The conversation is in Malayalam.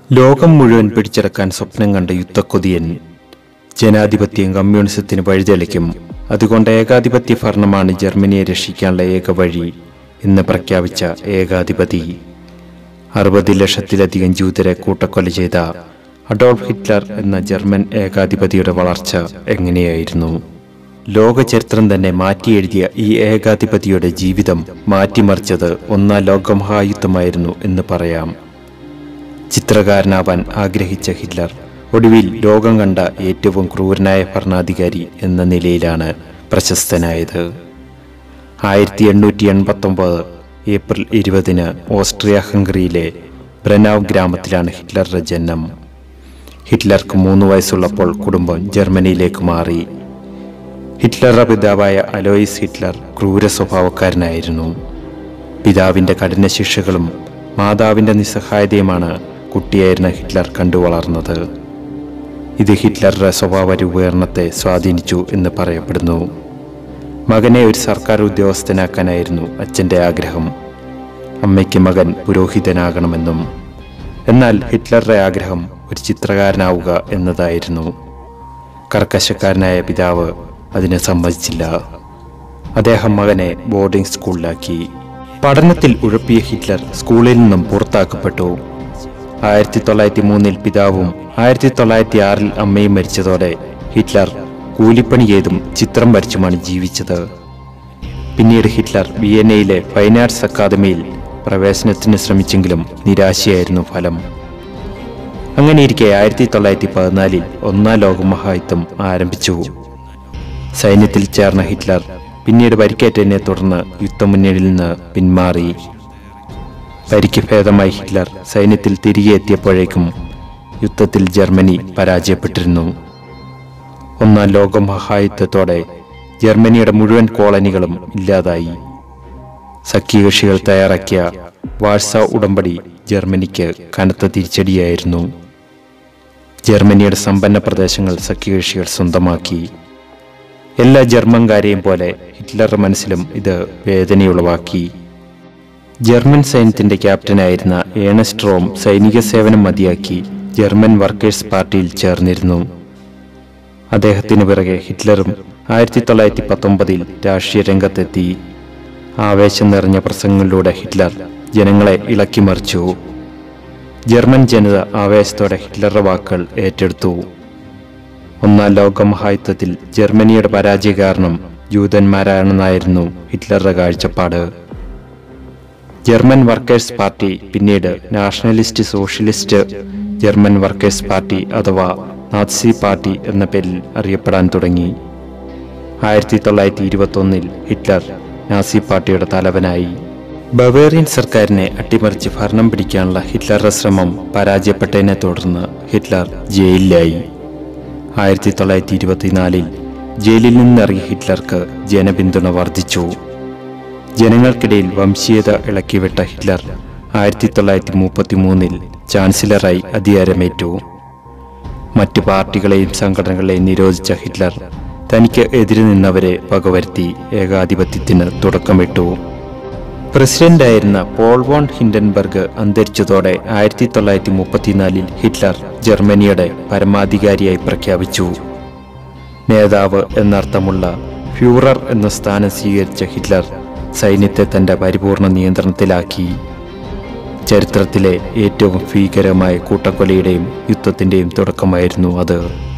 ലോകം മുഴുവൻ പിടിച്ചടക്കാൻ സ്വപ്നം കണ്ട യുദ്ധക്കൊതിയൻ ജനാധിപത്യം കമ്മ്യൂണിസത്തിന് വഴിതെളിക്കും അതുകൊണ്ട് ഏകാധിപത്യ ഭരണമാണ് ജർമ്മനിയെ രക്ഷിക്കാനുള്ള ഏക വഴി എന്ന് പ്രഖ്യാപിച്ച ഏകാധിപതി അറുപത് ലക്ഷത്തിലധികം ജൂതരെ കൂട്ടക്കൊല ചെയ്ത അഡോൾഫ് ഹിറ്റ്ലർ എന്ന ജർമ്മൻ ഏകാധിപതിയുടെ വളർച്ച എങ്ങനെയായിരുന്നു ലോക ചരിത്രം തന്നെ മാറ്റിയെഴുതിയ ഈ ഏകാധിപതിയുടെ ജീവിതം മാറ്റിമറിച്ചത് ഒന്നാം ലോകമഹായുദ്ധമായിരുന്നു എന്ന് പറയാം ചിത്രകാരനാവാൻ ആഗ്രഹിച്ച ഹിറ്റ്ലർ ഒടുവിൽ ലോകം കണ്ട ഏറ്റവും ക്രൂരനായ ഭരണാധികാരി എന്ന നിലയിലാണ് പ്രശസ്തനായത് ആയിരത്തി എണ്ണൂറ്റി എൺപത്തി ഒമ്പത് ഏപ്രിൽ ഇരുപതിന് ഓസ്ട്രിയ ഹംഗറിയിലെ ബ്രനാവ് ഗ്രാമത്തിലാണ് ഹിറ്റ്ലറുടെ ജനനം ഹിറ്റ്ലർക്ക് മൂന്ന് വയസ്സുള്ളപ്പോൾ കുടുംബം ജർമ്മനിയിലേക്ക് മാറി ഹിറ്റ്ലറുടെ പിതാവായ അലോയിസ് ഹിറ്റ്ലർ ക്രൂര സ്വഭാവക്കാരനായിരുന്നു പിതാവിൻ്റെ കഠിന ശിക്ഷകളും മാതാവിൻ്റെ നിസ്സഹായതയുമാണ് കുട്ടിയായിരുന്ന ഹിറ്റ്ലർ കണ്ടു വളർന്നത് ഇത് ഹിറ്റ്ലറുടെ സ്വഭാവ രൂപീകരണത്തെ സ്വാധീനിച്ചു എന്ന് പറയപ്പെടുന്നു മകനെ ഒരു സർക്കാർ ഉദ്യോഗസ്ഥനാക്കാനായിരുന്നു അച്ഛൻ്റെ ആഗ്രഹം അമ്മയ്ക്ക് മകൻ പുരോഹിതനാകണമെന്നും എന്നാൽ ഹിറ്റ്ലറുടെ ആഗ്രഹം ഒരു ചിത്രകാരനാവുക എന്നതായിരുന്നു കർക്കശക്കാരനായ പിതാവ് അതിനെ സമ്മതിച്ചില്ല അദ്ദേഹം മകനെ ബോർഡിംഗ് സ്കൂളിലാക്കി പഠനത്തിൽ ഉഴപ്പിയ ഹിറ്റ്ലർ സ്കൂളിൽ നിന്നും പുറത്താക്കപ്പെട്ടു ആയിരത്തി തൊള്ളായിരത്തി മൂന്നിൽ പിതാവും ആയിരത്തി തൊള്ളായിരത്തി ആറിൽ അമ്മയും മരിച്ചതോടെ ഹിറ്റ്ലർ കൂലിപ്പണി ചെയ്തും ചിത്രം വരച്ചുമാണ് ജീവിച്ചത് പിന്നീട് ഹിറ്റ്ലർ വിയന്നയിലെ ഫൈൻ ആർട്സ് അക്കാദമിയിൽ പ്രവേശനത്തിന് ശ്രമിച്ചെങ്കിലും നിരാശയായിരുന്നു ഫലം അങ്ങനെയിരിക്കെ ആയിരത്തി തൊള്ളായിരത്തി പതിനാലിൽ ഒന്നാം ലോകമഹായുദ്ധം ആരംഭിച്ചു സൈന്യത്തിൽ ചേർന്ന ഹിറ്റ്ലർ പിന്നീട് പരിക്കേറ്റതിനെ തുടർന്ന് യുദ്ധമുന്നണിയിൽ നിന്ന് പിന്മാറി പരിക്ക് ഭേദമായി ഹിറ്റ്ലർ സൈന്യത്തിൽ തിരികെ എത്തിയപ്പോഴേക്കും യുദ്ധത്തിൽ ജർമ്മനി പരാജയപ്പെട്ടിരുന്നു ഒന്നാം ലോകമഹായുദ്ധത്തോടെ ജർമ്മനിയുടെ മുഴുവൻ കോളനികളും ഇല്ലാതായി സഖ്യകക്ഷികൾ തയ്യാറാക്കിയ വാഴ്സ ഉടമ്പടി ജർമ്മനിക്ക് കനത്ത തിരിച്ചടിയായിരുന്നു ജർമ്മനിയുടെ സമ്പന്ന പ്രദേശങ്ങൾ സഖ്യകക്ഷികൾ സ്വന്തമാക്കി എല്ലാ ജർമ്മൻകാരെയും പോലെ ഹിറ്റ്ലറുടെ മനസ്സിലും ഇത് വേദനയുളവാക്കി ജർമ്മൻ സൈന്യത്തിന്റെ ക്യാപ്റ്റനായിരുന്ന ഏണസ്റ്റ് റോം സൈനിക സേവനം മതിയാക്കി ജർമ്മൻ വർക്കേഴ്സ് പാർട്ടിയിൽ ചേർന്നിരുന്നു അദ്ദേഹത്തിന് പിറകെ ഹിറ്റ്ലറും ആയിരത്തി തൊള്ളായിരത്തി പത്തൊമ്പതിൽ രാഷ്ട്രീയ രംഗത്തെത്തി ആവേശം നിറഞ്ഞ പ്രസംഗങ്ങളിലൂടെ ഹിറ്റ്ലർ ജനങ്ങളെ ഇളക്കിമറിച്ചു ജർമ്മൻ ജനത ആവേശത്തോടെ ഹിറ്റ്ലറുടെ വാക്കുകൾ ഏറ്റെടുത്തു ഒന്നാം ലോക മഹായുദ്ധത്തിൽ ജർമ്മനിയുടെ പരാജയ കാരണം ജൂതന്മാരാണെന്നായിരുന്നു ഹിറ്റ്ലറുടെ കാഴ്ചപ്പാട് ജർമ്മൻ വർക്കേഴ്സ് പാർട്ടി പിന്നീട് nationalist socialist German workers party അഥവാ നാത്സി പാർട്ടി എന്ന പേരിൽ അറിയപ്പെടാൻ തുടങ്ങി ആയിരത്തി തൊള്ളായിരത്തി ഇരുപത്തൊന്നിൽ ഹിറ്റ്ലർ നാസി പാർട്ടിയുടെ തലവനായി ബവേറിയൻ സർക്കാരിനെ അട്ടിമറിച്ച് ഭരണം പിടിക്കാനുള്ള ഹിറ്റ്ലറുടെ ശ്രമം പരാജയപ്പെട്ടതിനെ തുടർന്ന് ഹിറ്റ്ലർ ജയിലിലായി ആയിരത്തി തൊള്ളായിരത്തി ഇരുപത്തിനാലിൽ ജയിലിൽ നിന്നിറങ്ങിയ ഹിറ്റ്ലർക്ക് ജനപിന്തുണ വർദ്ധിച്ചു ജനങ്ങൾക്കിടയിൽ വംശീയത ഇളക്കിവിട്ട ഹിറ്റ്ലർ ആയിരത്തി തൊള്ളായിരത്തി മുപ്പത്തി മൂന്നിൽ ചാൻസലറായി അധികാരമേറ്റു മറ്റു പാർട്ടികളെയും സംഘടനകളെയും നിരോധിച്ച ഹിറ്റ്ലർ തനിക്ക് എതിരെ നിന്നവരെ വകവരുത്തി ഏകാധിപത്യത്തിന് തുടക്കമിട്ടു പ്രസിഡന്റായിരുന്ന പോൾ വോൺ ഹിൻഡൻബർഗ് അന്തരിച്ചതോടെ ആയിരത്തി തൊള്ളായിരത്തി മുപ്പത്തിനാലിൽ ഹിറ്റ്ലർ ജർമ്മനിയുടെ പരമാധികാരിയായി പ്രഖ്യാപിച്ചു നേതാവ് എന്നർത്ഥമുള്ള ഫ്യൂറർ എന്ന സ്ഥാനം സ്വീകരിച്ച ഹിറ്റ്ലർ സൈന്യത്തെ തന്റെ പരിപൂർണ നിയന്ത്രണത്തിലാക്കി ചരിത്രത്തിലെ ഏറ്റവും ഭീകരമായ കൂട്ടക്കൊലയുടെയും യുദ്ധത്തിന്റെയും തുടക്കമായിരുന്നു അത്